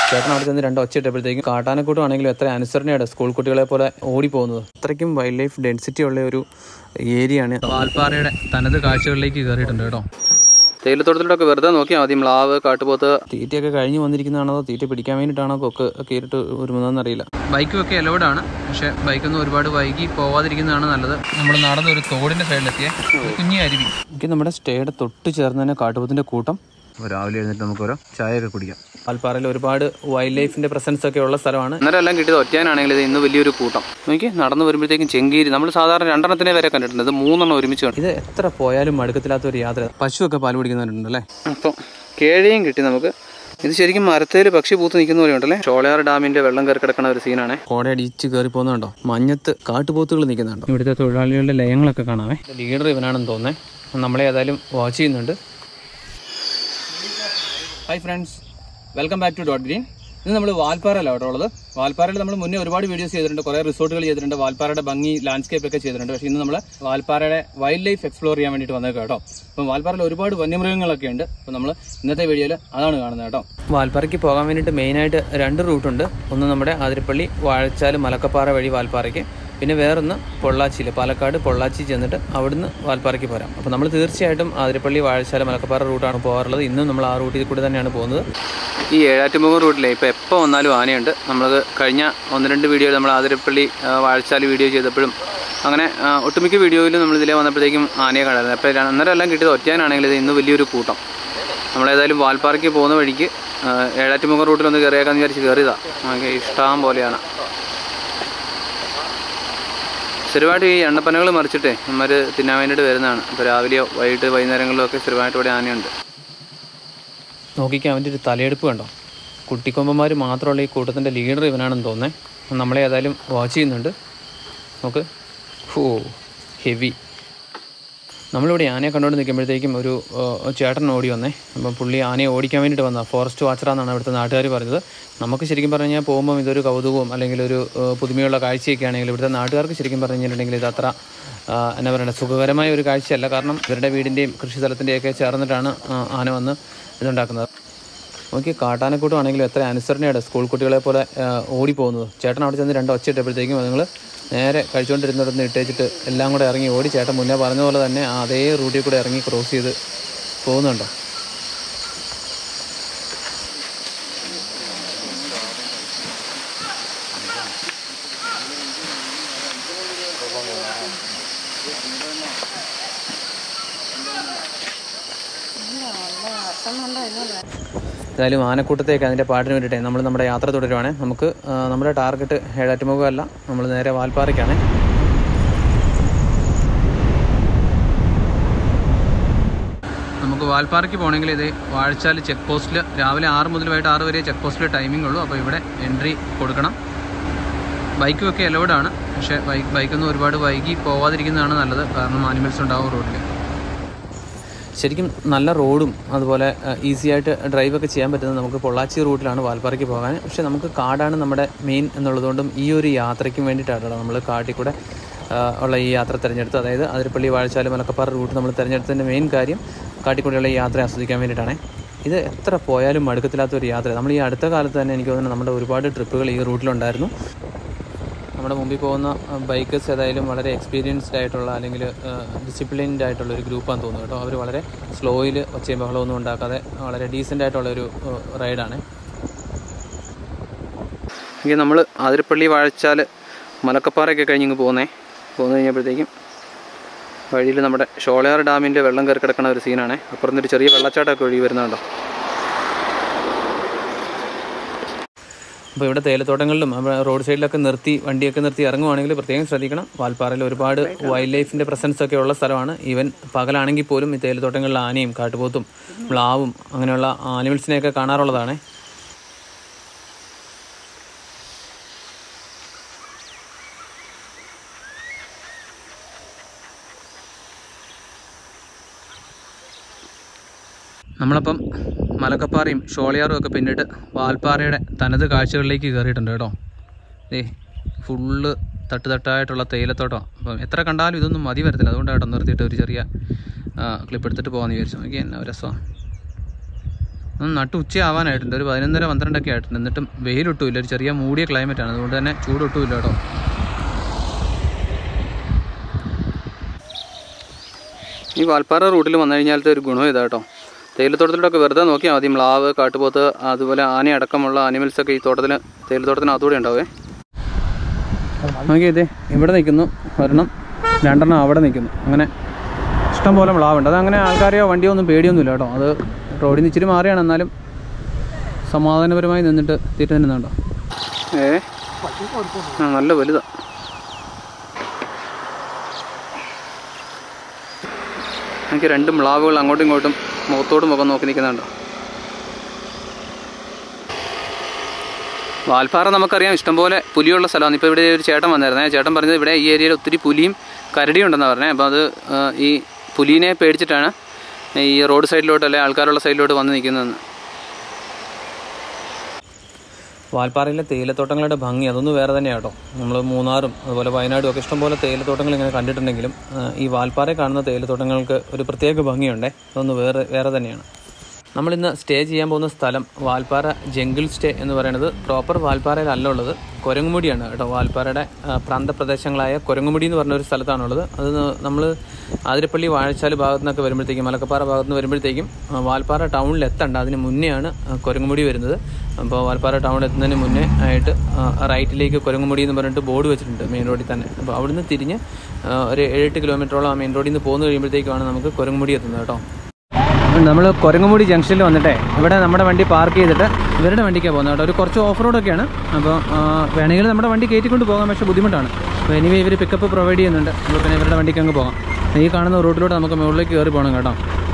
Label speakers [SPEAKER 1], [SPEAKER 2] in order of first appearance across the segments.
[SPEAKER 1] ചേട്ടൻ അവിടെ ചെന്ന് രണ്ട് ഒച്ച ഇട്ടപ്പോഴത്തേക്കും കാട്ടാനക്കൂട്ടമാണെങ്കിലും എത്ര അനുസരണയാണ് സ്കൂൾ കുട്ടികളെ പോലെ ഓടിപ്പോകുന്നത് അത്രയ്ക്കും വൈൽഡ് ലൈഫ് ഡെൻസിറ്റി ഉള്ള ഒരു ഏരിയയാണ് വാൽപ്പാറയുടെ തനത് കാഴ്ചകളിലേക്ക് കയറിയിട്ടുണ്ട് കേട്ടോ തേയിലത്തോട്ടത്തിലൊക്കെ വെറുതെ നോക്കിയാൽ മതി മ്ലാവ് കാട്ടുപോത്ത് തീറ്റയൊക്കെ കഴിഞ്ഞ് വന്നിരിക്കുന്നതാണോ തീറ്റ പിടിക്കാൻ വേണ്ടിയിട്ടാണോ കൊക്ക് കയറിയിട്ട് ഒരുമുന്നറിയില്ല ബൈക്കും ഒക്കെ അലൗഡാണ് പക്ഷേ ബൈക്കൊന്നും ഒരുപാട് വൈകി പോവാതിരിക്കുന്നതാണ് നല്ലത് നമ്മൾ നടന്ന ഒരു തോടിൻ്റെ സൈഡിലെത്തിയ കുഞ്ഞി അരുവി എനിക്ക് നമ്മുടെ സ്റ്റേയുടെ തൊട്ട് ചേർന്ന് തന്നെ കാട്ടുപോത്തിൻ്റെ കൂട്ടം രാവിലെ എഴുന്നേറ്റ് നമുക്ക് ഓരോ ചായയൊക്കെ കുടിക്കാം പാൽപ്പാറയിൽ ഒരുപാട് വൈൽഡ് ലൈഫിന്റെ പ്രസൻസ് ഒക്കെ ഉള്ള സ്ഥലമാണ് അന്നേരം എല്ലാം കിട്ടിയത് ഒറ്റയാനാണെങ്കിൽ ഇത് ഇന്ന് വലിയൊരു കൂട്ടം നോക്കി നടന്നു വരുമ്പോഴത്തേക്കും ചെങ്കീരി നമ്മൾ സാധാരണ രണ്ടെണ്ണത്തിനെ വരെ കണ്ടിട്ടുണ്ട് ഇത് മൂന്നെണ്ണം ഒരുമിച്ച് കണ്ടു ഇത് എത്ര പോയാലും മടുക്കത്തില്ലാത്ത ഒരു യാത്ര പശുവൊക്കെ പാൽ കുടിക്കുന്നവരുണ്ട് അല്ലേ അപ്പം കേഴയും കിട്ടി നമുക്ക് ഇത് ശരിക്കും മരത്തേല് പക്ഷി പൂത്ത് നിൽക്കുന്ന പോലെ ഉണ്ടല്ലേ ചോളയാർ ഡാമിന്റെ വെള്ളം കയറി കിടക്കുന്ന ഒരു സീനാണ് കോട അടിച്ച് കയറി പോകുന്നുണ്ടോ മഞ്ഞത്ത് കാട്ടുപോത്തുകൾ നിൽക്കുന്നുണ്ടോ ഇവിടുത്തെ തൊഴിലാളികളുടെ ലയങ്ങളൊക്കെ കാണാവേ ലീഡർ ഇവനാണെന്ന് തോന്നേ നമ്മളെ ഏതായാലും വാച്ച് ചെയ്യുന്നുണ്ട് hi friends welcome back to dot green ഇത് നമ്മൾ വാൽപ്പാറയിലാണ് കേട്ടോ ഉള്ളത് വാൽപ്പാറയിൽ നമ്മൾ മുന്നേ ഒരുപാട് വീഡിയോസ് ചെയ്തിട്ടുണ്ട് കുറേ റിസോർട്ടുകൾ ചെയ്തിട്ടുണ്ട് വാൽപ്പാറയുടെ ഭംഗി ലാൻഡ്സ്കേപ്പ് ഒക്കെ ചെയ്തിട്ടുണ്ട് പക്ഷേ ഇന്ന് നമ്മൾ വാൽപ്പാറയുടെ വൈൽഡ് ലൈഫ് എക്സ്പ്ലോർ ചെയ്യാൻ വേണ്ടിയിട്ട് വന്നേക്കാം കേട്ടോ അപ്പം വാൽപ്പാറയിൽ ഒരുപാട് വന്യമൃഗങ്ങളൊക്കെ ഉണ്ട് അപ്പം നമ്മൾ ഇന്നത്തെ വീഡിയോയിൽ അതാണ് കാണുന്നത് കേട്ടോ വാൽപ്പാറയ്ക്ക് പോകാൻ വേണ്ടിയിട്ട് മെയിനായിട്ട് രണ്ട് റൂട്ടുണ്ട് ഒന്ന് നമ്മുടെ ആതിരപ്പള്ളി വാഴച്ചാൽ മലക്കപ്പാറ വഴി വാൽപ്പാറയ്ക്ക് പിന്നെ വേറൊന്ന് പൊള്ളാച്ചിയിൽ പാലക്കാട് പൊള്ളാച്ചി ചെന്നിട്ട് അവിടുന്ന് വാൽപ്പാറയ്ക്ക് പോരാം അപ്പോൾ നമ്മൾ തീർച്ചയായിട്ടും ആതിരപ്പള്ളി വാഴശാല മലക്കപ്പാറ റൂട്ടാണ് പോകാറുള്ളത് ഇന്നും നമ്മൾ ആ റൂട്ടിൽ കൂടി തന്നെയാണ് പോകുന്നത് ഈ ഏഴാറ്റുമുഖം റൂട്ടിലെ ഇപ്പോൾ എപ്പോൾ വന്നാലും ആനയുണ്ട് നമ്മൾ കഴിഞ്ഞ ഒന്ന് രണ്ട് വീഡിയോയിൽ നമ്മൾ ആതിരപ്പള്ളി ആ, വാഴച്ചാല് വീഡിയോ ചെയ്തപ്പോഴും അങ്ങനെ ആ, ഒട്ടുമിക്ക വീഡിയോയിലും നമ്മൾ ഇതിലെ വന്നപ്പോഴത്തേക്കും ആനയെ കാണാറുണ്ട് അപ്പോൾ അന്നേരം എല്ലാം കിട്ടിയത് ഒറ്റയാനാണെങ്കിൽ ഇത് ഇന്ന് വലിയൊരു കൂട്ടം നമ്മളേതായാലും വാൽപ്പാറയ്ക്ക് പോകുന്ന വഴിക്ക് ആ, ഏഴാറ്റുമുഖം റൂട്ടിലൊന്ന് കയറിയേക്കാന്ന് വിചാരിച്ച് കയറിയതാണ് നമുക്ക് ഇഷ്ടം പോലെയാണ് സ്ഥിരമായിട്ട് ഈ എണ്ണപ്പനകൾ മറിച്ചിട്ടേ നമ്മൾ തിന്നാൻ വേണ്ടിയിട്ട് വരുന്നതാണ് ഇപ്പോൾ രാവിലെയോ വൈകിട്ട് വൈകുന്നേരങ്ങളിലോ ഒക്കെ സ്ഥിരമായിട്ട് ഇവിടെ ആനയുണ്ട് നോക്കിക്കാൻ അവൻ്റെ ഒരു തലയെടുപ്പ് കണ്ടോ കുട്ടിക്കൊമ്പന്മാർ മാത്രമുള്ള ഈ കൂട്ടത്തിൻ്റെ ലീഡർ ഇവനാണെന്ന് തോന്നേ നമ്മളെ ഏതായാലും വാച്ച് ചെയ്യുന്നുണ്ട് നമുക്ക് ഓ ഹെവി നമ്മളിവിടെ ആനയെ കണ്ടുകൊണ്ട് നിൽക്കുമ്പോഴത്തേക്കും ഒരു ഏഹ്, ചേട്ടൻ ഓടി വന്നേ അപ്പം പുള്ളി ആനയെ ഓടിക്കാൻ വേണ്ടിയിട്ട് വന്ന ഫോറസ്റ്റ് വാച്ചറാന്നാണ് ഇവിടുത്തെ നാട്ടുകാർ പറഞ്ഞത് നമുക്ക് ശരിക്കും പറഞ്ഞു കഴിഞ്ഞാൽ പോകുമ്പോൾ ഇതൊരു കൗതുകവും അല്ലെങ്കിൽ ഒരു ഏഹ്, പുതുമയുള്ള കാഴ്ചയൊക്കെ ആണെങ്കിൽ ഇവിടുത്തെ നാട്ടുകാർക്ക് ശരിക്കും പറഞ്ഞു കഴിഞ്ഞിട്ടുണ്ടെങ്കിൽ ഇത് അത്ര ആ, എന്നാ പറയുക സുഖകരമായ ഒരു കാഴ്ചയല്ല കാരണം ഇവരുടെ വീടിൻ്റെയും കൃഷിസ്ഥലത്തിൻ്റെയൊക്കെ ചേർന്നിട്ടാണ് ആ, ആന വന്ന് ഇതുണ്ടാക്കുന്നത് നോക്കി കാട്ടാനക്കൂട്ടമാണെങ്കിലും എത്ര അനുസരണയാണ് സ്കൂൾ കുട്ടികളെ പോലെ ആ, ഓടിപ്പോകുന്നത് ചേട്ടൻ അവിടെ ചെന്ന് രണ്ട് ഒച്ച ഇട്ടപ്പോഴത്തേക്കും നിങ്ങൾ നേരെ കഴിച്ചുകൊണ്ടിരുന്നിടത്ത് ഇട്ടേച്ചിട്ട് എല്ലാം കൂടെ ഇറങ്ങി ഓടി ചേട്ടൻ മുന്നേ പറഞ്ഞ പോലെ തന്നെ ആ അതേ റൂട്ടിൽ കൂടെ ഇറങ്ങി ക്രോസ് ചെയ്ത് പോകുന്നുണ്ടോ എന്തായാലും ആനക്കൂട്ടത്തേക്ക് അതിൻ്റെ പാട്ടിന് വേണ്ടിയിട്ടേ നമ്മൾ നമ്മുടെ യാത്ര തുടരുവാണ് നമുക്ക് ആ, നമ്മുടെ ടാർഗറ്റ് ഏഴാറ്റുമുഖമല്ല നമ്മൾ നേരെ വാൽപ്പാറയ്ക്കാണ് നമുക്ക് വാൽപ്പാറയ്ക്ക് പോകണമെങ്കിൽ ഇത് വാഴച്ചാൽ ചെക്ക് പോസ്റ്റിൽ രാവിലെ ആറ് മുതൽ വൈകിട്ട് ആറ് വരെ ചെക്ക് പോസ്റ്റിൽ ടൈമിംഗ് ഉള്ളൂ അപ്പോൾ ഇവിടെ എൻട്രി കൊടുക്കണം ബൈക്കും ഒക്കെ അലൗഡാണ് പക്ഷേ ബൈക്ക് ബൈക്കൊന്നും ഒരുപാട് വൈകി പോവാതിരിക്കുന്നതാണ് നല്ലത് കാരണം ആനിമൽസ് ഉണ്ടാവും റോഡിൽ ശരിക്കും നല്ല റോഡും അതുപോലെ ഈസി ആയിട്ട് ഡ്രൈവ് ഒക്കെ ചെയ്യാൻ പറ്റുന്നത് നമുക്ക് പൊള്ളാച്ചി റൂട്ടിലാണ് വാൽപ്പാറയ്ക്ക് പോകാൻ പക്ഷെ നമുക്ക് കാടാണ് നമ്മുടെ മെയിൻ എന്നുള്ളതുകൊണ്ടും ഈ ഒരു യാത്രയ്ക്കും വേണ്ടിയിട്ടാണ് നമ്മൾ കാട്ടിൽ കൂടെ ആ, ഉള്ള ഈ യാത്ര തിരഞ്ഞെടുത്തത് അതായത് അതിരപ്പള്ളി വാഴച്ചാല് മലക്കപ്പാറ റൂട്ട് നമ്മൾ തിരഞ്ഞെടുത്തതിൻ്റെ മെയിൻ കാര്യം കാട്ടിൽ കൂടെയുള്ള ഈ യാത്ര ആസ്വദിക്കാൻ വേണ്ടിയിട്ടാണ് ഇത് എത്ര പോയാലും മടുക്കത്തില്ലാത്ത ഒരു യാത്ര നമ്മൾ ഈ അടുത്ത കാലത്ത് തന്നെ എനിക്ക് തോന്നുന്നു നമ്മുടെ ഒരുപാട് ട്രിപ്പുകൾ ഈ റൂട്ടിലുണ്ടായിരുന്നു നമ്മുടെ മുമ്പിൽ പോകുന്ന ബൈക്കേഴ്സ് ഏതായാലും വളരെ എക്സ്പീരിയൻസ്ഡ് ആയിട്ടുള്ള അല്ലെങ്കിൽ ഡിസിപ്ലിൻഡ് ആയിട്ടുള്ള ഒരു ഗ്രൂപ്പാന്ന് തോന്നുന്നു കേട്ടോ അവർ വളരെ സ്ലോയിൽ ഒച്ചയും ബഹളമൊന്നും ഉണ്ടാക്കാതെ വളരെ ഡീസൻ്റ് ആയിട്ടുള്ള ഒരു റൈഡാണ് എങ്കിൽ നമ്മൾ ആതിരപ്പള്ളി വാഴച്ചാൽ മലക്കപ്പാറയൊക്കെ കഴിഞ്ഞ് ഇങ്ങ് പോകുന്നേ പോന്നു കഴിഞ്ഞപ്പോഴത്തേക്കും വഴിയിൽ നമ്മുടെ ഷോളയാർ ഡാമിൻ്റെ വെള്ളം കയറി കിടക്കുന്ന ഒരു സീനാണ് അപ്പുറത്തൊരു ചെറിയ വെള്ളച്ചാട്ടമൊക്കെ ഒഴുകി വരുന്നുണ്ടോ അപ്പോൾ ഇവിടെ തേയിലത്തോട്ടങ്ങളിലും അവിടെ റോഡ് സൈഡിലൊക്കെ നിർത്തി വണ്ടിയൊക്കെ നിർത്തി ഇറങ്ങുവാണെങ്കിൽ പ്രത്യേകം ശ്രദ്ധിക്കണം വാൽപ്പാറയിൽ ഒരുപാട് വൈൽഡ് ലൈഫിൻ്റെ പ്രസൻസ് ഒക്കെ ഉള്ള സ്ഥലമാണ് ഈവൻ പകലാണെങ്കിൽ പോലും ഈ തേയിലത്തോട്ടങ്ങളിൽ ആനയും കാട്ടുപോത്തും മ്ലാവും അങ്ങനെയുള്ള ആനിമൽസിനെയൊക്കെ കാണാറുള്ളതാണ് നമ്മളപ്പം മലക്കപ്പാറയും ഷോളിയാറും ഒക്കെ പിന്നിട്ട് വാൽപ്പാറയുടെ തനത് കാഴ്ചകളിലേക്ക് കയറിയിട്ടുണ്ട് കേട്ടോ ഏ ഫുള്ള് തട്ട് തട്ടായിട്ടുള്ള തേയിലത്തോട്ടം അപ്പം എത്ര കണ്ടാലും ഇതൊന്നും മതി വരത്തില്ല അതുകൊണ്ടാണ് നിർത്തിയിട്ട് ഒരു ചെറിയ ക്ലിപ്പ് എടുത്തിട്ട് പോകാമെന്ന് വിചാരിച്ചു നോക്കി എന്നാ ഒരു രസമാണ് ഒന്ന് നട്ട് ഉച്ചയാവാനായിട്ടുണ്ട് ഒരു പതിനൊന്നര പന്ത്രണ്ടൊക്കെ ആയിട്ടുണ്ട് എന്നിട്ടും വെയിലൊട്ടുമില്ല ഒരു ചെറിയ മൂടിയ ക്ലൈമറ്റാണ് അതുകൊണ്ട് തന്നെ ചൂടൊട്ടുമില്ല കേട്ടോ ഈ വാൽപ്പാറ റൂട്ടിൽ വന്നു കഴിഞ്ഞാലത്തെ ഒരു ഗുണം ഇതാ കേട്ടോ തേയിലത്തോട്ടത്തിലൊക്കെ വെറുതെ നോക്കിയാൽ മതി മ്ലാവ് കാട്ടുപോത്ത് അതുപോലെ ആന അടക്കമുള്ള ആനിമൽസൊക്കെ ഈ തോട്ടത്തിൽ തേയിലത്തോട്ടത്തിനകത്തൂടെ ഉണ്ടാവേ നോക്കി ഇതേ ഇവിടെ നിൽക്കുന്നു ഒരെണ്ണം രണ്ടെണ്ണം അവിടെ നിൽക്കുന്നു അങ്ങനെ ഇഷ്ടം പോലെ മ്ലാവുണ്ട് അതങ്ങനെ ആൾക്കാരെയോ വണ്ടിയോ ഒന്നും പേടിയൊന്നുമില്ല കേട്ടോ അത് റോഡിൽ നിന്ന് ഇച്ചിരി മാറിയാണ് എന്നാലും സമാധാനപരമായി നിന്നിട്ട് തീറ്റ തിന്നുന്നുണ്ടോ ഏ ആ നല്ല വലുതാ എനിക്ക് രണ്ട് മ്ലാവുകൾ അങ്ങോട്ടും ഇങ്ങോട്ടും മുഖത്തോട് മുഖം നോക്കി നിൽക്കുന്നുണ്ടോ വാൽപ്പാറ നമുക്കറിയാം ഇഷ്ടംപോലെ പുലിയുള്ള സ്ഥലമാണ് ഇപ്പോൾ ഇവിടെ ഒരു ചേട്ടൻ വന്നായിരുന്നേ ചേട്ടൻ പറഞ്ഞത് ഇവിടെ ഈ ഏരിയയിൽ ഒത്തിരി പുലിയും കരടിയും ഉണ്ടെന്നാണ് പറഞ്ഞത് അപ്പോൾ അത് ആ, ഈ പുലിനെ പേടിച്ചിട്ടാണ് ഈ റോഡ് സൈഡിലോട്ട് അല്ലെ ആൾക്കാരുള്ള സൈഡിലോട്ട് വന്ന് നിൽക്കുന്നതെന്ന് വാൽപ്പാറയിലെ തേയിലത്തോട്ടങ്ങളുടെ ഭംഗി അതൊന്നും വേറെ തന്നെയാണ് കേട്ടോ നമ്മൾ മൂന്നാറും അതുപോലെ വയനാടും ഒക്കെ ഇഷ്ടംപോലെ തേയിലത്തോട്ടങ്ങൾ ഇങ്ങനെ കണ്ടിട്ടുണ്ടെങ്കിലും ആ, ഈ വാൽപ്പാറയിൽ കാണുന്ന തേയിലത്തോട്ടങ്ങൾക്ക് ഒരു പ്രത്യേക ഭംഗിയുണ്ട് അതൊന്ന് വേറെ വേറെ തന്നെയാണ് നമ്മളിന്ന് സ്റ്റേ ചെയ്യാൻ പോകുന്ന സ്ഥലം വാൽപ്പാറ ജംഗിൾ സ്റ്റേ എന്ന് പറയുന്നത് പ്രോപ്പർ വാൽപ്പാറയിലല്ല ഉള്ളത് കുരങ്ങുമുടിയാണ് കേട്ടോ വാൽപ്പാറയുടെ ആ, പ്രാന്തപ്രദേശങ്ങളായ കുരങ്ങുമുടി എന്ന് പറഞ്ഞ ഒരു സ്ഥലത്താണുള്ളത് അത് നമ്മൾ ആതിരപ്പള്ളി വാഴച്ചാൽ ഭാഗത്തു നിന്നൊക്കെ വരുമ്പോഴത്തേക്കും മലക്കപ്പാറ ഭാഗത്ത് നിന്ന് വരുമ്പോഴത്തേക്കും ആ, വാൽപ്പാറ ടൗണിൽ എത്തണ്ട അതിന് മുന്നെയാണ് ആ, കുരങ്ങുമുടി വരുന്നത് അപ്പോൾ വാൽപ്പാറ ടൗണിൽ എത്തുന്നതിന് മുന്നേ ആയിട്ട് ആ, റൈറ്റിലേക്ക് കുരങ്ങുമുടി എന്ന് പറഞ്ഞിട്ട് ബോർഡ് വെച്ചിട്ടുണ്ട് മെയിൻ റോഡിൽ തന്നെ അപ്പോൾ അവിടുന്ന് തിരിഞ്ഞ് ആ, ഒരു ഏഴെട്ട് കിലോമീറ്ററോളം ആ മെയിൻ റോഡിൽ നിന്ന് പോന്നു കഴിയുമ്പോഴത്തേക്കാണ് നമുക്ക് കുരങ്ങുമുടി എത്തുന്നത് കേട്ടോ നമ്മൾ കുരങ്ങുമുടി ജംഗ്ഷനിൽ വന്നിട്ടേ ഇവിടെ നമ്മുടെ വണ്ടി പാർക്ക് ചെയ്തിട്ട് ഇവരുടെ വണ്ടിക്കാണ് പോകുന്നത് കേട്ടോ ഒരു കുറച്ച് ഓഫ് റോഡൊക്കെയാണ് അപ്പോൾ വേണമെങ്കിൽ നമ്മുടെ വണ്ടി കയറ്റിക്കൊണ്ട് പോകാം പക്ഷേ ബുദ്ധിമുട്ടാണ് അപ്പോൾ എനിവേ ഇവർ പിക്കപ്പ് പ്രൊവൈഡ് ചെയ്യുന്നുണ്ട് അപ്പോൾ പിന്നെ ഇവരുടെ വണ്ടിക്ക് അങ്ങ് പോകാം ഈ കാണുന്ന റൂട്ടിലൂടെ നമുക്ക് മുകളിലേക്ക് കയറി പോകണം കേട്ടോ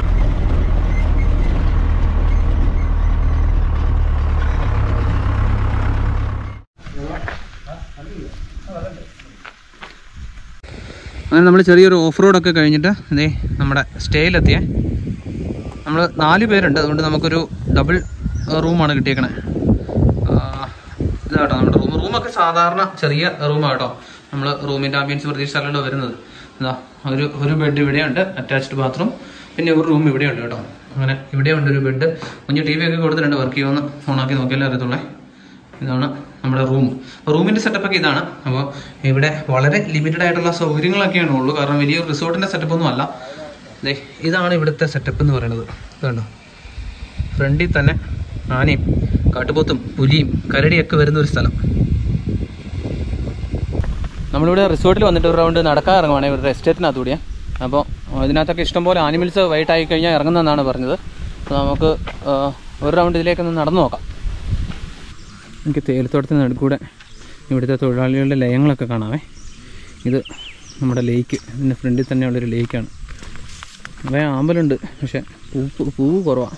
[SPEAKER 1] അങ്ങനെ നമ്മൾ ചെറിയൊരു ഓഫ് റോഡൊക്കെ കഴിഞ്ഞിട്ട് ഇതേ നമ്മുടെ സ്റ്റേയിലെത്തിയേ നമ്മൾ നാല് പേരുണ്ട് അതുകൊണ്ട് നമുക്കൊരു ഡബിൾ റൂമാണ് കിട്ടിയേക്കണേ ഇതാട്ടോ നമ്മുടെ റൂം റൂമൊക്കെ സാധാരണ ചെറിയ റൂമാണ് കേട്ടോ നമ്മൾ റൂമിൻ്റെ ആംബിയൻസ് പ്രതീക്ഷിച്ചല്ലോ വരുന്നത് ഇതാ ഒരു ഒരു ബെഡ് ഇവിടെയുണ്ട് അറ്റാച്ച്ഡ് ബാത്റൂം പിന്നെ ഒരു റൂം ഇവിടെയുണ്ട് കേട്ടോ അങ്ങനെ ഇവിടെയുണ്ട് ഒരു ബെഡ് കുഞ്ഞ് ടി വി ഒക്കെ കൊടുത്തിട്ടുണ്ട് വർക്ക് ചെയ്യുമെന്ന് ഓണാക്കി നോക്കിയാലേ അറിയത്തുള്ളേ ഇതാണ് നമ്മുടെ റൂം റൂമിൻ്റെ സെറ്റപ്പൊക്കെ ഇതാണ് അപ്പോൾ ഇവിടെ വളരെ ലിമിറ്റഡ് ആയിട്ടുള്ള സൗകര്യങ്ങളൊക്കെയാണ് ഉള്ളൂ കാരണം വലിയൊരു റിസോർട്ടിൻ്റെ സെറ്റപ്പ് ഒന്നും അല്ല ദേ ഇതാണ് ഇവിടുത്തെ സെറ്റപ്പ് എന്ന് പറയുന്നത് ഇതുണ്ടോ ഫ്രണ്ടിൽ തന്നെ ആനയും കാട്ടുപോത്തും പുലിയും കരടിയൊക്കെ വരുന്ന ഒരു സ്ഥലം നമ്മളിവിടെ റിസോർട്ടിൽ വന്നിട്ട് ഒരു റൗണ്ട് നടക്കാൻ ഇറങ്ങുവാണ് ഇവരുടെ എസ്റ്റേറ്റിനകത്തൂടിയാ അപ്പോൾ ഇതിനകത്തൊക്കെ ഇഷ്ടംപോലെ ആനിമൽസ് വൈകിട്ടായി കഴിഞ്ഞാൽ ഇറങ്ങുന്നതെന്നാണ് പറഞ്ഞത് അപ്പോൾ നമുക്ക് ആ, ഒരു റൗണ്ട് ഇതിലേക്കൊന്ന് നടന്നു നോക്കാം എനിക്ക് തേയിലത്തോട്ടത്തിന് നടുക്കൂടെ ഇവിടുത്തെ തൊഴിലാളികളുടെ ലയങ്ങളൊക്കെ കാണാവേ ഇത് നമ്മുടെ ലേക്ക് ഇതിൻ്റെ ഫ്രണ്ടിൽ തന്നെയുള്ളൊരു ലേക്കാണ് കുറേ ആമ്പലുണ്ട് പക്ഷെ പൂവ് പൂവ് കുറവാണ്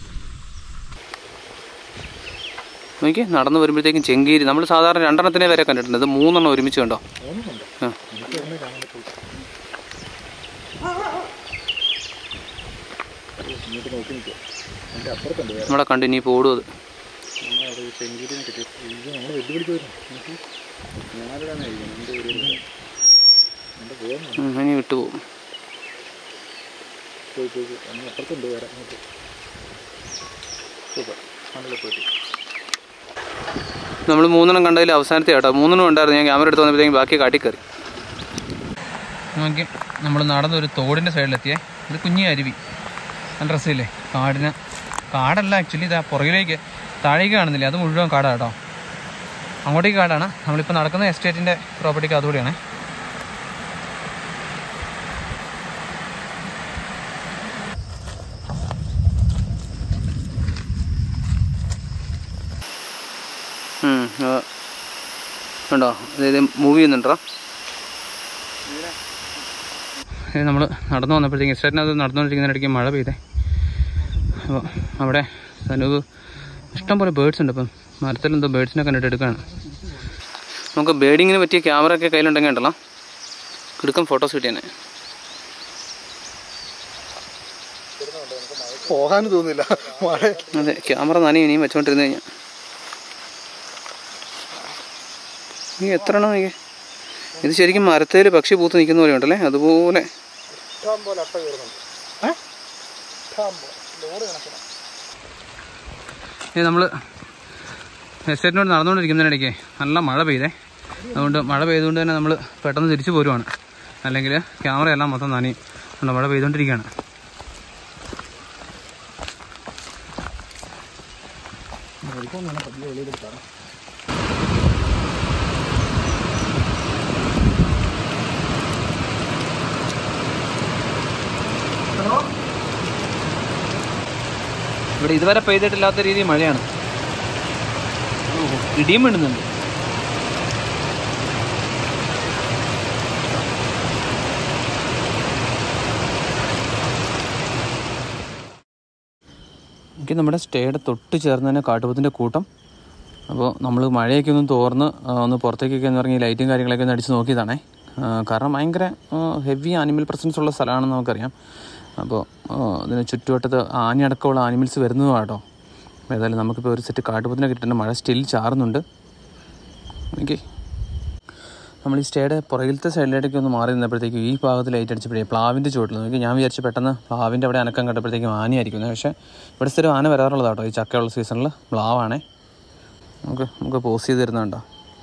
[SPEAKER 1] നോക്കി നടന്നു വരുമ്പോഴത്തേക്കും ചെങ്കീരി നമ്മൾ സാധാരണ രണ്ടെണ്ണത്തിനെ വരെ കണ്ടിട്ടുണ്ട് ഇത് മൂന്നെണ്ണം ഒരുമിച്ച് കണ്ടോ ആ. നമ്മളെ കണ്ട് ഇനി ഓടും അത് ഉം, ഇനി വിട്ടുപോകും നമ്മൾ മൂന്നെണ്ണം കണ്ടതിൽ അവസാനത്തെ കേട്ടോ മൂന്നെണ്ണം ഉണ്ടായിരുന്നു ഞാൻ ക്യാമറ എടുത്ത് വന്നപ്പോഴത്തേക്കും ബാക്കി കാട്ടി കയറി നോക്കി നമ്മൾ നടന്നൊരു തോടിൻ്റെ സൈഡിലെത്തിയേ ഇത് കുഞ്ഞി അരുവി നല്ല രസമില്ലേ കാടിന് കാടല്ല ആക്ച്വലി ഇതാ പുറകിലേക്ക് താഴേക്ക് കാണുന്നില്ല അത് മുഴുവൻ കാടാണ് കേട്ടോ അങ്ങോട്ടേക്ക് കാടാണ് നമ്മളിപ്പോൾ നടക്കുന്ന എസ്റ്റേറ്റിൻ്റെ പ്രോപ്പർട്ടിക്ക് അതുകൂടിയാണ് ഉണ്ടോ അതായത് മൂവ് ചെയ്യുന്നുണ്ടോ നമ്മൾ നടന്നു വന്നപ്പോഴത്തേക്കും എസ്റ്റേറ്റിനകത്ത് നടന്നുകൊണ്ടിരിക്കുന്നതിനിടയ്ക്ക് മഴ പെയ്തേ അപ്പോൾ അവിടെ സനൂപ് ഇഷ്ടംപോലെ ബേഡ്സ് ഉണ്ട് അപ്പം മരത്തിലെന്തോ ബേഡ്സിനെ കണ്ടിട്ട് എടുക്കുകയാണ് നമുക്ക് ബേഡിങ്ങിന് പറ്റിയ ക്യാമറ ഒക്കെ കയ്യിലുണ്ടെങ്കിൽ ഉണ്ടല്ലോ എടുക്കും ഫോട്ടോസ് കിട്ടിയാനെ
[SPEAKER 2] പോകാനും തോന്നില്ല മഴ
[SPEAKER 1] അതെ ക്യാമറ നനയും ഇനിയും വെച്ചോണ്ടിരുന്ന് കഴിഞ്ഞാൽ നീ എത്ര എണ്ണം നീ ഇത് ശരിക്കും മരത്തേൽ പക്ഷി പൂത്ത് നിൽക്കുന്ന പോലെ ഉണ്ടല്ലേ അതുപോലെ
[SPEAKER 2] ഇഷ്ടം പോലെ അട്ട കയറുന്നുണ്ട് ഏ ഇഷ്ടം പോലെ ലോഡ് കണക്കിന്
[SPEAKER 1] ഇത് നമ്മൾ എസ്റ്റേറ്റിനോട് നടന്നുകൊണ്ടിരിക്കുന്നതിനിടയ്ക്ക് നല്ല മഴ പെയ്തേ അതുകൊണ്ട് മഴ പെയ്തുകൊണ്ട് തന്നെ നമ്മൾ പെട്ടെന്ന് തിരിച്ചു പോരുവാണ് അല്ലെങ്കിൽ ക്യാമറയെല്ലാം മൊത്തം നനയും അതുകൊണ്ട് മഴ പെയ്തുകൊണ്ടിരിക്കുകയാണ് ഇവിടെ ഇതുവരെ പെയ്തിട്ടില്ലാത്ത രീതിയിൽ മഴയാണ് ഓഹോ, ഇടിയും വീഴുന്നുണ്ട് എനിക്ക് നമ്മുടെ സ്റ്റേയുടെ തൊട്ട് ചേർന്ന് തന്നെ കാട്ടുപോത്തിൻ്റെ കൂട്ടം അപ്പോൾ നമ്മൾ മഴയൊക്കെ ഒന്ന് തോർന്ന് ആ, ഒന്ന് പുറത്തേക്കൊക്കെ എന്ന് പറഞ്ഞ് ലൈറ്റും കാര്യങ്ങളൊക്കെ ഒന്ന് അടിച്ച് നോക്കിയതാണേ ആ, കാരണം ഭയങ്കര ഹെവി ആനിമൽ പ്രസൻസ് ഉള്ള സ്ഥലമാണെന്ന് നമുക്കറിയാം അപ്പോൾ ഇതിന് ചുറ്റുവട്ടത്ത് ആനയടക്കമുള്ള ആനിമൽസ് വരുന്നതുമാട്ടോ അപ്പോൾ ഏതായാലും നമുക്കിപ്പോൾ ഒരു സെറ്റ് കാട്ടുപോത്തിനെ കിട്ടുന്നുണ്ട് മഴ സ്റ്റിൽ ചാറുന്നുണ്ട് ഓക്കെ നമ്മൾ ഈ സ്റ്റേയുടെ പുറകിലത്തെ സൈഡിലേക്കൊക്കെ ഒന്ന് മാറി നിന്നപ്പോഴത്തേക്കും ഈ ഭാഗത്ത് ലൈറ്റ് അടിച്ചപ്പോഴേ പ്ലാവിൻ്റെ ചുവട്ടിൽ നോക്കി ഞാൻ വിചാരിച്ചു പെട്ടെന്ന് പ്ലാവിൻ്റെ അവിടെ അനക്കം കണ്ടപ്പോഴത്തേക്കും ആനയായിരിക്കും പക്ഷേ ഇവിടെ സ്ഥിരം ആന വരാറുള്ളതാട്ടോ ഈ ചക്കയുള്ള സീസണിൽ പ്ലാവാണേ നമുക്ക് നമുക്ക് പോസ് ചെയ്ത് തരുന്നുണ്ടോ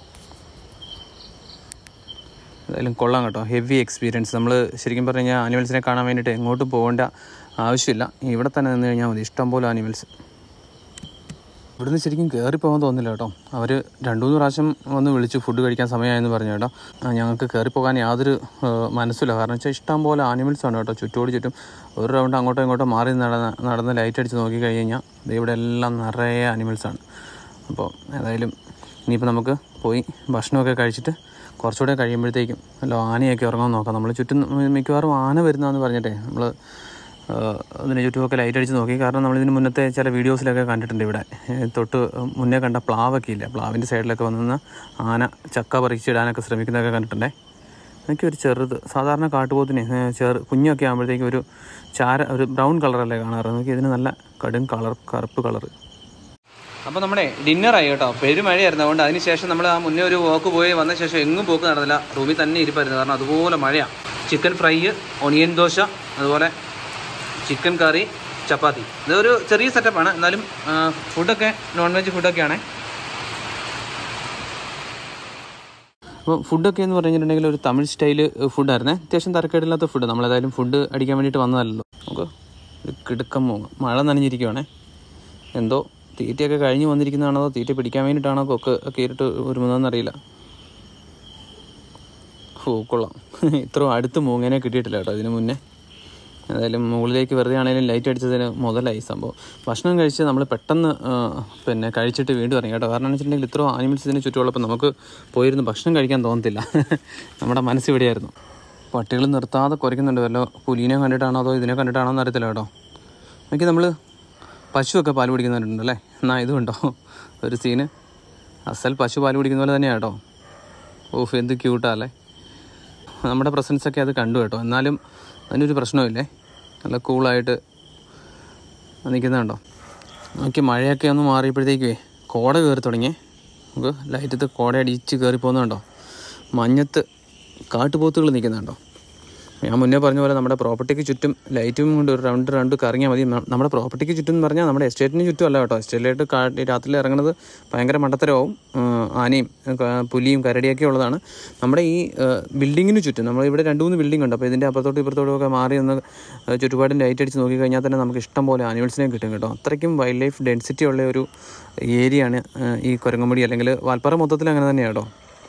[SPEAKER 1] എന്തായാലും കൊള്ളാം കേട്ടോ ഹെവി എക്സ്പീരിയൻസ് നമ്മൾ ശരിക്കും പറഞ്ഞു കഴിഞ്ഞാൽ ആനിമൽസിനെ കാണാൻ വേണ്ടിയിട്ട് എങ്ങോട്ടും പോകേണ്ട ആവശ്യമില്ല ഇവിടെ തന്നെ നിന്ന് കഴിഞ്ഞാൽ മതി ഇഷ്ടംപോലെ ആനിമൽസ് ഇവിടുന്ന് ശരിക്കും കയറി പോകാൻ തോന്നില്ല കേട്ടോ അവർ രണ്ടു മൂന്ന് പ്രാവശ്യം വന്ന് വിളിച്ചു ഫുഡ് കഴിക്കാൻ സമയമായെന്ന് പറഞ്ഞു കേട്ടോ ആ, ഞങ്ങൾക്ക് കയറി പോകാൻ യാതൊരു ആ, മനസ്സില്ല കാരണം വെച്ചാൽ ഇഷ്ടം പോലെ ആനിമൽസ് ആണ് കേട്ടോ ചുറ്റോട് ചുറ്റും ഒരു റൗണ്ട് അങ്ങോട്ടോ ഇങ്ങോട്ടോ മാറി നടന്ന് നടന്ന് ലൈറ്റ് അടിച്ച് നോക്കി കഴിഞ്ഞ് കഴിഞ്ഞാൽ ദേ ഇവിടെ എല്ലാം നിറയെ ആനിമൽസാണ് അപ്പോൾ ഏതായാലും ഇനിയിപ്പോൾ നമുക്ക് പോയി ഭക്ഷണമൊക്കെ കഴിച്ചിട്ട് കുറച്ചുകൂടെ കഴിയുമ്പോഴത്തേക്കും അല്ല ആനയൊക്കെ ഉറങ്ങാൻ നോക്കാം നമ്മൾ ചുറ്റും മിക്കവാറും ആന വരുന്നതെന്ന് പറഞ്ഞിട്ടേ നമ്മൾ അതിന് ചുറ്റുമൊക്കെ ലൈറ്റ് അടിച്ച് നോക്കി കാരണം നമ്മളിതിന് മുന്നത്തെ ചില വീഡിയോസിലൊക്കെ കണ്ടിട്ടുണ്ട് ഇവിടെ ഏഹ് തൊട്ട് മുന്നേ കണ്ട പ്ലാവൊക്കെ ഇല്ല പ്ലാവിൻ്റെ സൈഡിലൊക്കെ വന്ന് നിന്ന് ആന ചക്ക പറിച്ചിടാനൊക്കെ ശ്രമിക്കുന്നതൊക്കെ കണ്ടിട്ടുണ്ടേ എനിക്ക് ഒരു ചെറുത് സാധാരണ കാട്ടുപോത്തിന് ഏഹ് ചെറു കുഞ്ഞൊക്കെ ആകുമ്പോഴത്തേക്കും ഒരു ചാര ഒരു ബ്രൗൺ കളറല്ലേ കാണാറ് നമുക്ക് ഇതിന് നല്ല കടും കളർ കറുപ്പ് കളറ് അപ്പോൾ നമ്മുടെ ഡിന്നറായി കേട്ടോ പെരുമഴയായിരുന്നു അതുകൊണ്ട് അതിന് ശേഷം നമ്മൾ ആ മുന്നേ ഒരു വോക്ക് പോയി വന്ന ശേഷം എങ്ങും പോക്ക് നടന്നില്ല റൂമിൽ തന്നെ ഇരിപ്പായിരുന്നു കാരണം അതുപോലെ മഴയാണ് ചിക്കൻ ഫ്രൈ ഒണിയൻ ദോശ അതുപോലെ ചിക്കൻ കറി ചപ്പാത്തി ഇതൊരു ചെറിയ സെറ്റപ്പാണ് എന്നാലും ആ, ഫുഡൊക്കെ നോൺ വെജ് ഫുഡൊക്കെയാണ് അപ്പോൾ ഫുഡൊക്കെ എന്ന് പറഞ്ഞിട്ടുണ്ടെങ്കിൽ ഒരു തമിഴ് സ്റ്റൈല് ഫുഡായിരുന്നേ അത്യാവശ്യം തരക്കേടില്ലാത്ത ഫുഡ് നമ്മളേതായാലും ഫുഡ് അടിക്കാൻ വേണ്ടിയിട്ട് വന്നതല്ലല്ലോ നമുക്ക് ഒരു കിടുക്കം മൂങ്ങ മഴ നനഞ്ഞിരിക്കുവാണേ എന്തോ തീറ്റയൊക്കെ കഴിഞ്ഞ് വന്നിരിക്കുന്നതാണോ അതോ തീറ്റ പിടിക്കാൻ വേണ്ടിയിട്ടാണോ കൊക്ക് കയറിയിട്ട് ഒരുമുന്നറിയില്ല ഓ കൊള്ളാം ഇത്രയും അടുത്ത് മൂങ്ങനെ കിട്ടിയിട്ടില്ല കേട്ടോ ഇതിന് മുന്നേ ഏതായാലും മുകളിലേക്ക് വെറുതെ ആണെങ്കിലും ലൈറ്റ് അടിച്ചതിന് മുതലായി സംഭവം ഭക്ഷണം കഴിച്ച് നമ്മൾ പെട്ടെന്ന് ആ, പിന്നെ കഴിച്ചിട്ട് വീണ്ടും ഇറങ്ങി കേട്ടോ കാരണം എന്ന് വെച്ചിട്ടുണ്ടെങ്കിൽ ഇത്രയും ആനിമൽസ് ഇതിന് ചുറ്റുമുള്ളപ്പോൾ നമുക്ക് പോയിരുന്ന് ഭക്ഷണം കഴിക്കാൻ തോന്നത്തില്ല നമ്മുടെ മനസ്സ് ഇവിടെയായിരുന്നു പട്ടികൾ നിർത്താതെ കുരയ്ക്കുന്നുണ്ട് വല്ലോ പുലീനെ കണ്ടിട്ടാണോ അതോ ഇതിനെ കണ്ടിട്ടാണോ എന്ന് അറിയത്തില്ല കേട്ടോ എനിക്ക് നമ്മൾ പശുവൊക്കെ പാൽ കുടിക്കുന്നവരുണ്ട് അല്ലേ എന്നാ ഇതുണ്ടോ ഒരു സീന് അസൽ പശു പാൽ കുടിക്കുന്ന പോലെ തന്നെയാണ് കേട്ടോ ഓഫ് എന്ത് ക്യൂട്ടാ അല്ലേ നമ്മുടെ പ്രസൻസൊക്കെ അത് കണ്ടു കേട്ടോ എന്നാലും അതിനൊരു പ്രശ്നമില്ലേ നല്ല കൂളായിട്ട് നിൽക്കുന്നുണ്ടോ നോക്കി മഴയൊക്കെ ഒന്ന് മാറിയപ്പോഴത്തേക്കേ കോട കയറി തുടങ്ങി നമുക്ക് ലൈറ്റത്ത് കോട അടിച്ച് കയറി പോകുന്നുണ്ടോ മഞ്ഞത്ത് കാട്ടുപോത്തുകൾ നിൽക്കുന്നുണ്ടോ ഞാൻ മുന്നേ പറഞ്ഞ പോലെ നമ്മുടെ പ്രോപ്പർട്ടിക്ക് ചുറ്റും ലൈറ്റും കൊണ്ട് ഒരു റൗണ്ട് റൗണ്ട് കറങ്ങിയാൽ മതി ന- നമ്മുടെ പ്രോപ്പർട്ടിക്ക് ചുറ്റും എന്ന് പറഞ്ഞാൽ നമ്മുടെ എസ്റ്റേറ്റിന് ചുറ്റും അല്ല കേട്ടോ എസ്റ്റേറ്റിലായിട്ട് കാട്ടി രാത്രിയിൽ ഇറങ്ങുന്നത് ഭയങ്കര മണ്ടത്തരവും ആനയും ക- പുലിയും കരടിയൊക്കെ ഉള്ളതാണ് നമ്മുടെ ഈ ബിൽഡിങ്ങിന് ചുറ്റും നമ്മൾ ഇവിടെ രണ്ട് മൂന്ന് ബിൽഡിംഗ് ഉണ്ട് അപ്പോൾ ഇതിൻ്റെ അപ്പുറത്തോട്ടും ഇപ്പുറത്തോട്ടും ഒക്കെ മാറി ഒന്ന് ഏഹ്, ചുറ്റുപാടും ലൈറ്റ് അടിച്ച് നോക്കി കഴിഞ്ഞാൽ തന്നെ നമുക്ക് ഇഷ്ടം പോലെ ആനിമൽസിനെ കിട്ടും കേട്ടോ അത്രയ്ക്കും വൈൽഡ് ലൈഫ് ഡെൻസിറ്റി ഉള്ള ഒരു ഏരിയയാണ് ഏഹ്, ഈ കുരങ്ങുമുടി അല്ലെങ്കിൽ വാൽപ്പാറ മൊത്തത്തിൽ അങ്ങനെ തന്നെയാണ് കേട്ടോ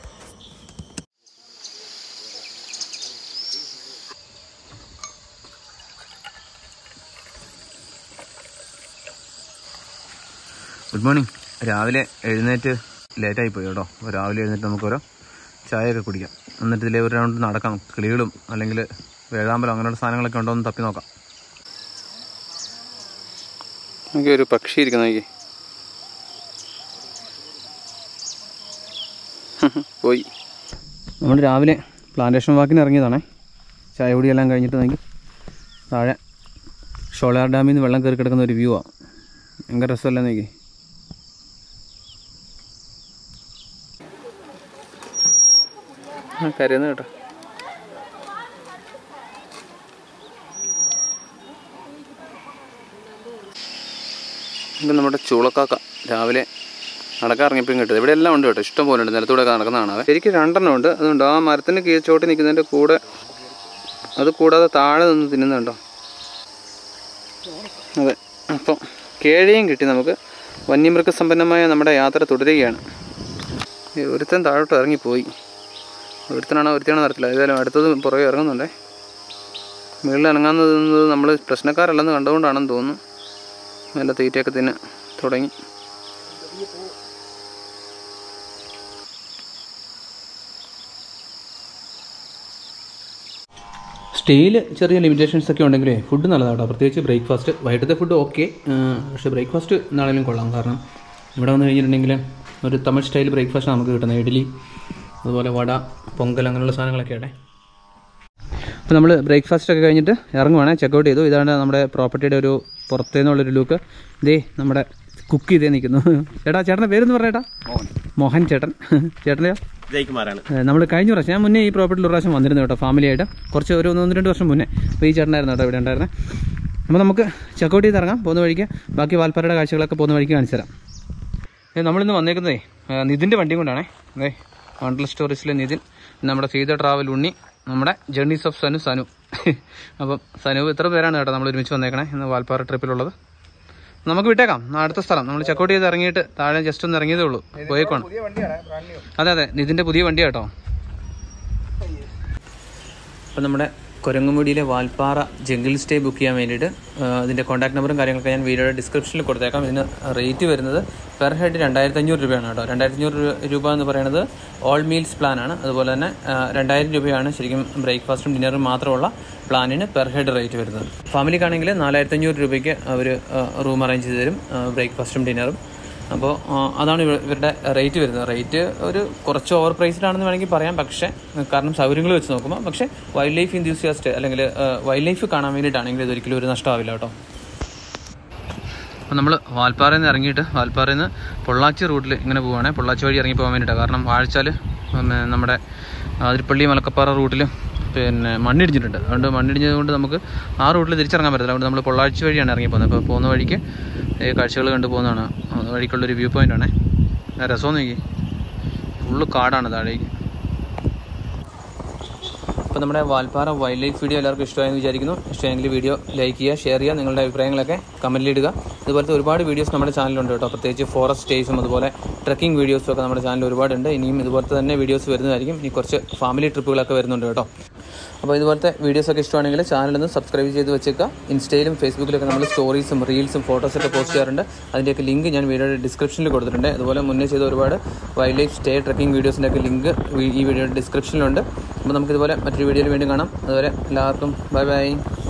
[SPEAKER 1] ഗുഡ് മോർണിംഗ് രാവിലെ എഴുന്നേറ്റ് ലേറ്റായി പോയി കേട്ടോ അപ്പോൾ രാവിലെ എഴുന്നേറ്റ് നമുക്ക് ഓരോ ചായയൊക്കെ കുടിക്കാം എന്നിട്ട് ഇതിലെ ഒരു റൗണ്ട് നടക്കാം കിളികളും അല്ലെങ്കിൽ വേഴാമ്പലം അങ്ങനെയുള്ള സാധനങ്ങളൊക്കെ ഉണ്ടോ എന്ന് തപ്പി നോക്കാം നോക്കി ഒരു പക്ഷി ഇരിക്കുന്ന നോക്കി പോയി നമ്മൾ രാവിലെ പ്ലാന്റേഷൻ വാക്കിന് ഇറങ്ങിയതാണേ ചായ കുടിയെല്ലാം കഴിഞ്ഞിട്ട് നോക്കി താഴെ ഷോളയാർ ഡാമിൽ നിന്ന് വെള്ളം കയറി കിടക്കുന്ന ഒരു വ്യൂ ആണ് ഭയങ്കര രസമല്ലേ നോക്കി ആ കരയുന്നു കേട്ടോ ഇത് നമ്മുടെ ചൂളക്കാക്ക രാവിലെ നടക്കാൻ ഇറങ്ങിയപ്പോഴും കിട്ടുന്നത് ഇവിടെ എല്ലാം ഉണ്ട് കേട്ടോ ഇഷ്ടം പോലെ ഉണ്ട് നിലത്തൂടെ ഒക്കെ നടക്കുന്നതാണ് ശരിക്കും രണ്ടെണ്ണം ഉണ്ട് അതുകൊണ്ട് ആ മരത്തിന് കീഴ് ചോട്ടി നിൽക്കുന്നതിൻ്റെ കൂടെ അത് കൂടാതെ താഴെ നിന്ന് തിന്നുന്നുണ്ടോ അതെ അപ്പം കേഴയും കിട്ടി നമുക്ക് വന്യമൃഗസമ്പന്നമായ നമ്മുടെ യാത്ര തുടരുകയാണ് ഈ ഒരുത്തൻ താഴോട്ട് ഇറങ്ങിപ്പോയി ഒരുത്തനാണോ ഒരുത്തനാണോ അറിയത്തില്ല ഏതായാലും അടുത്തത് പുറകെ ഇറങ്ങുന്നുണ്ടേ മുകളിൽ ഇറങ്ങാൻ നിന്നത് നമ്മൾ പ്രശ്നക്കാരല്ലെന്ന് കണ്ടുകൊണ്ടാണെന്ന് തോന്നുന്നു നല്ല തീറ്റയൊക്കെ തിന്നെ തുടങ്ങി സ്റ്റേയിൽ ചെറിയ ലിമിറ്റേഷൻസ് ഒക്കെ ഉണ്ടെങ്കിലേ ഫുഡ് നല്ലതാട്ടോ പ്രത്യേകിച്ച് ബ്രേക്ക്ഫാസ്റ്റ് വൈകിട്ടത്തെ ഫുഡ് ഓക്കെ പക്ഷേ ബ്രേക്ക്ഫാസ്റ്റ് നാളെയും കൊള്ളാം കാരണം ഇവിടെ വന്ന് കഴിഞ്ഞിട്ടുണ്ടെങ്കിൽ ഒരു തമിഴ് സ്റ്റൈൽ ബ്രേക്ക്ഫാസ്റ്റ് നമുക്ക് കിട്ടുന്നത് ഇഡ്ഡലി അതുപോലെ വട പൊങ്കൽ അങ്ങനെയുള്ള സാധനങ്ങളൊക്കെ ആട്ടെ അപ്പോൾ നമ്മൾ ബ്രേക്ക്ഫാസ്റ്റ് ഒക്കെ കഴിഞ്ഞിട്ട് ഇറങ്ങുവാണ് ചെക്കൗട്ട് ചെയ്തു ഇതാണ് നമ്മുടെ പ്രോപ്പർട്ടിയുടെ ഒരു പുറത്തേ നിന്നുള്ളൊരു ലുക്ക് ഇതേ നമ്മുടെ കുക്ക് ചെയ്തേ നിൽക്കുന്നു ചേട്ടാ ചേട്ടൻ്റെ പേരെന്ന് പറഞ്ഞേട്ടാ മോഹൻ ചേട്ടൻ ചേട്ടനെയോ
[SPEAKER 3] ജയ്കുമാറാണ്
[SPEAKER 1] നമ്മൾ കഴിഞ്ഞ പ്രാവശ്യം ഞാൻ മുന്നേ ഈ പ്രോപ്പർട്ടിയിൽ ഒരു പ്രാവശ്യം വന്നിരുന്നു കേട്ടോ ഫാമിലി ആയിട്ട് കുറച്ച് ഒരു ഒന്ന് ഒന്ന് രണ്ട് വർഷം മുന്നേ അപ്പോൾ ഈ ചേട്ടനായിരുന്നു കേട്ടോ ഇവിടെ ഉണ്ടായിരുന്നത് അപ്പോൾ നമുക്ക് ചെക്കൗട്ട് ചെയ്ത് ഇറങ്ങാം പോകുന്ന വഴിക്ക് ബാക്കി വാൽപ്പാറയുടെ കാഴ്ചകളൊക്കെ പോകുന്ന വഴിക്ക് കാണിച്ചു തരാം ഏ, നമ്മളിന്ന് വന്നേക്കുന്നതേ ആ, നിതിൻ്റെ വണ്ടിയും കൊണ്ടാണേ അതെ വണ്ടർ സ്റ്റോറീസിലെ നിതിൻ നമ്മുടെ സീത ട്രാവൽ ഉണ്ണി നമ്മുടെ ജേർണീസ് ഓഫ് സനു സനു അപ്പം സനു ഇത്ര പേരാണ് കേട്ടോ നമ്മൾ ഒരുമിച്ച് വന്നേക്കണേ ഇന്ന് വാൽപ്പാറ ട്രിപ്പിലുള്ളത് നമുക്ക് വിട്ടേക്കാം നാ അടുത്ത സ്ഥലം നമ്മൾ ചെക്കൗട്ട് ചെയ്ത് ഇറങ്ങിയിട്ട് താഴെ ജസ്റ്റ് ഒന്ന് ഇറങ്ങിയതേ ഉള്ളൂ പോയേക്കാണ് അതെ അതെ നിതിൻ്റെ പുതിയ വണ്ടിയാണ് കേട്ടോ അപ്പം നമ്മുടെ കുരങ്ങുമുടിയിലെ വാൽപ്പാറ ജംഗിൾ സ്റ്റേ ബുക്ക് ചെയ്യാൻ വേണ്ടിയിട്ട് ആ, അതിൻ്റെ കോൺടാക്ട് നമ്പറും കാര്യങ്ങളൊക്കെ ഞാൻ വീഡിയോയുടെ ഡിസ്ക്രിപ്ഷനിൽ കൊടുത്തേക്കാം ഇതിന് റേറ്റ് വരുന്നത് പെർ ഹെഡ് രണ്ടായിരത്തി അഞ്ഞൂറ് രൂപയാണ് കേട്ടോ രണ്ടായിരത്തി അഞ്ഞൂറ് രൂപ എന്ന് പറയുന്നത് ഓൾ മീൽസ് പ്ലാൻ ആണ് അതുപോലെ തന്നെ ആ, രണ്ടായിരം രൂപയാണ് ശരിക്കും ബ്രേക്ക്ഫാസ്റ്റും ഡിന്നറും മാത്രമുള്ള പ്ലാനിന് പെർ ഹെഡ് റേറ്റ് വരുന്നത് ഫാമിലിക്കാണെങ്കിൽ നാലായിരത്തി അഞ്ഞൂറ് രൂപയ്ക്ക് അവർ റൂം അറേഞ്ച് ചെയ്ത് തരും ബ്രേക്ക്ഫാസ്റ്റും ഡിന്നറും അപ്പോൾ ആ, അതാണ് ഇവ- ഇവരുടെ റേറ്റ് വരുന്നത് റേറ്റ് ഒരു കുറച്ച് ഓവർ പ്രൈസ്ഡ് ആണെന്ന് വേണമെങ്കിൽ പറയാം പക്ഷേ കാരണം സൗകര്യങ്ങൾ വെച്ച് നോക്കുമ്പോൾ പക്ഷേ വൈൽഡ് ലൈഫ് ഇൻഡ്യൂസിയാസ്റ്റ് അല്ലെങ്കിൽ വൈൽഡ് ലൈഫ് കാണാൻ വേണ്ടിയിട്ടാണെങ്കിൽ ഇതൊരിക്കലും ഒരു നഷ്ടമാവില്ല കേട്ടോ അപ്പോൾ നമ്മൾ വാൽപ്പാറയിൽ നിന്ന് ഇറങ്ങിയിട്ട് വാൽപ്പാറയിൽ നിന്ന് പൊള്ളാച്ചി റൂട്ടിൽ ഇങ്ങനെ പോവുകയാണ് പൊള്ളാച്ചി വഴി ഇറങ്ങി പോകാൻ വേണ്ടിയിട്ടാണ് കാരണം വാഴച്ചാൽ പിന്നെ നമ്മുടെ അതിരിപ്പള്ളി മലക്കപ്പാറ റൂട്ടിൽ പിന്നെ മണ്ണിടിഞ്ഞിട്ടുണ്ട് അതുകൊണ്ട് മണ്ണിടിഞ്ഞത് കൊണ്ട് നമുക്ക് ആ റൂട്ടിൽ തിരിച്ചിറങ്ങാൻ പറ്റില്ല അതുകൊണ്ട് നമ്മൾ പൊള്ളാച്ചി വഴിയാണ് ഇറങ്ങി പോകുന്നത് അപ്പോൾ പോകുന്ന വഴിക്ക് ഈ കാഴ്ചകൾ കണ്ടു പോകുന്നതാണ് ആ വഴിക്കുള്ളൊരു വ്യൂ പോയിൻ്റ് ആണേ രസം നോക്കി ഫുള്ള് കാടാണ് താഴേക്ക് അപ്പോൾ നമ്മുടെ വാൽപ്പാറ വൈൽഡ് ലൈഫ് വീഡിയോ എല്ലാവർക്കും ഇഷ്ടമായെന്ന് വിചാരിക്കുന്നു ഇഷ്ടമായെങ്കിൽ വീഡിയോ ലൈക്ക് ചെയ്യുക ഷെയർ ചെയ്യുക നിങ്ങളുടെ അഭിപ്രായങ്ങളൊക്കെ കമൻറ്റിൽ ഇടുക ഇതുപോലത്തെ ഒരുപാട് വീഡിയോസ് നമ്മുടെ ചാനലുണ്ട് കേട്ടോ പ്രത്യേകിച്ച് ഫോറസ്റ്റ് സ്റ്റേസും അതുപോലെ ട്രക്കിംഗ് വീഡിയോസും ഒക്കെ നമ്മുടെ ചാനലിൽ ഒരുപാടുണ്ട് ഇനിയും ഇതുപോലത്തെ തന്നെ വീഡിയോസ് വരുന്നതായിരിക്കും ഇനി കുറച്ച് ഫാമിലി ട്രിപ്പുകളൊക്കെ വരുന്നുണ്ട് കേട്ടോ അപ്പോൾ ഇതുപോലത്തെ വീഡിയോസ് ഒക്കെ ഇഷ്ടമാണെങ്കിൽ ചാനൽ ഒന്ന് സബ്സ്ക്രൈബ് ചെയ്ത് വെച്ചേക്കുക ഇൻസ്റ്റയിലും ഫേസ്ബുക്കിലൊക്കെ നമ്മൾ സ്റ്റോറീസും റീൽസും ഫോട്ടോസൊക്കെ പോസ്റ്റ് ചെയ്യാറുണ്ട് അതിൻ്റെയൊക്കെ ലിങ്ക് ഞാൻ വീഡിയോയുടെ ഡിസ്ക്രിപ്ഷനിൽ കൊടുത്തിട്ടുണ്ട് അതുപോലെ മുന്നേ ചെയ്ത ഒരുപാട് വൈൽഡ് ലൈഫ് സ്റ്റേ ട്രക്കിംഗ് വീഡിയോസിൻ്റെ ഒക്കെ ലിങ്ക് ഈ വീഡിയോയുടെ ഡിസ്ക്രിപ്ഷനിലുണ്ട് അപ്പോൾ നമുക്കിതുപോലെ മറ്റൊരു വീഡിയോയിൽ വീണ്ടും കാണാം അതുവരെ എല്ലാവർക്കും ബൈ ബൈ